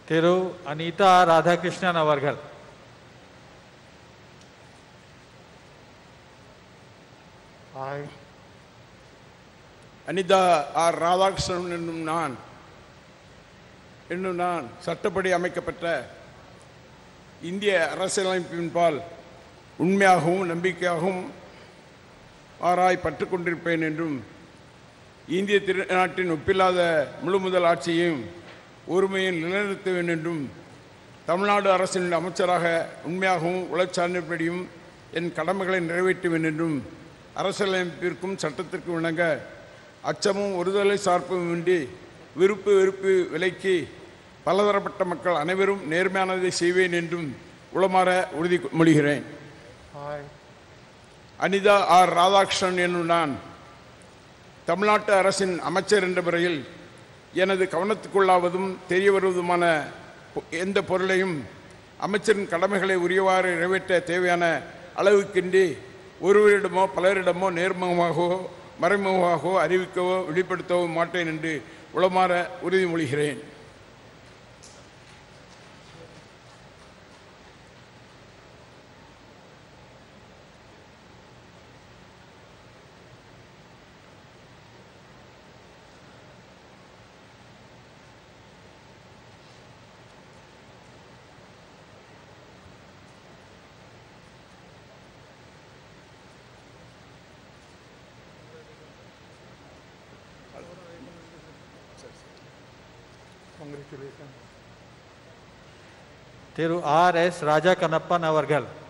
திரு அனிதா ராதாகிருஷ்ணன் அவர்கள் I, Anitha R Radhakrishnan என்னும் நான் என்னும் நான் சட்டப்படி அமைக்கப்பட்ட இந்திய அரசியலமைப்பின்பால் உண்மையாகவும் நம்பிக்கையாகவும் ஆராய் பற்று கொண்டிருப்பேன் என்றும் இந்திய திருநாட்டின் ஒப்பில்லாத முழு முதல் ஆட்சியையும் ஒருமையும் நிலைநிறுத்துவேன் என்றும் தமிழ்நாடு அரசின் அமைச்சராக உண்மையாகவும் உழைச்சார்ந்தபடியும் என் கடமைகளை நிறைவேற்றுவேன் என்றும் அரசியலமைப்பிற்கும் சட்டத்திற்கும் இணங்க அச்சமும் ஒருதலை சார்பும் இன்றி விருப்பு வெறுப்பு விலைக்கு பலதரப்பட்ட மக்கள் அனைவரும் நேர்மையானதை செய்வேன் என்றும் உளமாற உறுதிமொழிகிறேன் I, அனிதா ஆர் ராதாகிருஷ்ணன் என்னும் நான் தமிழ்நாட்டு அரசின் அமைச்சர் என்ற முறையில் எனது கவனத்துக்குள்ளாவதும் தெரிய வருவதுமான பொ- எந்த பொருளையும் அமைச்சரின் கடமைகளை உரியவாறு நிறைவேற்ற தேவையான அளவுக்கின்றி ஒருவரிடமோ பலரிடமோ நேர்முகமாகவோ மறைமுகமாகவோ அறிவிக்கவோ வெளிப்படுத்தவோ மாட்டேன் என்று உளமாற உறுதிமொழிகிறேன் congratulations. திரு ஆர் எஸ் ராஜா கண்ணப்பன் அவர்கள்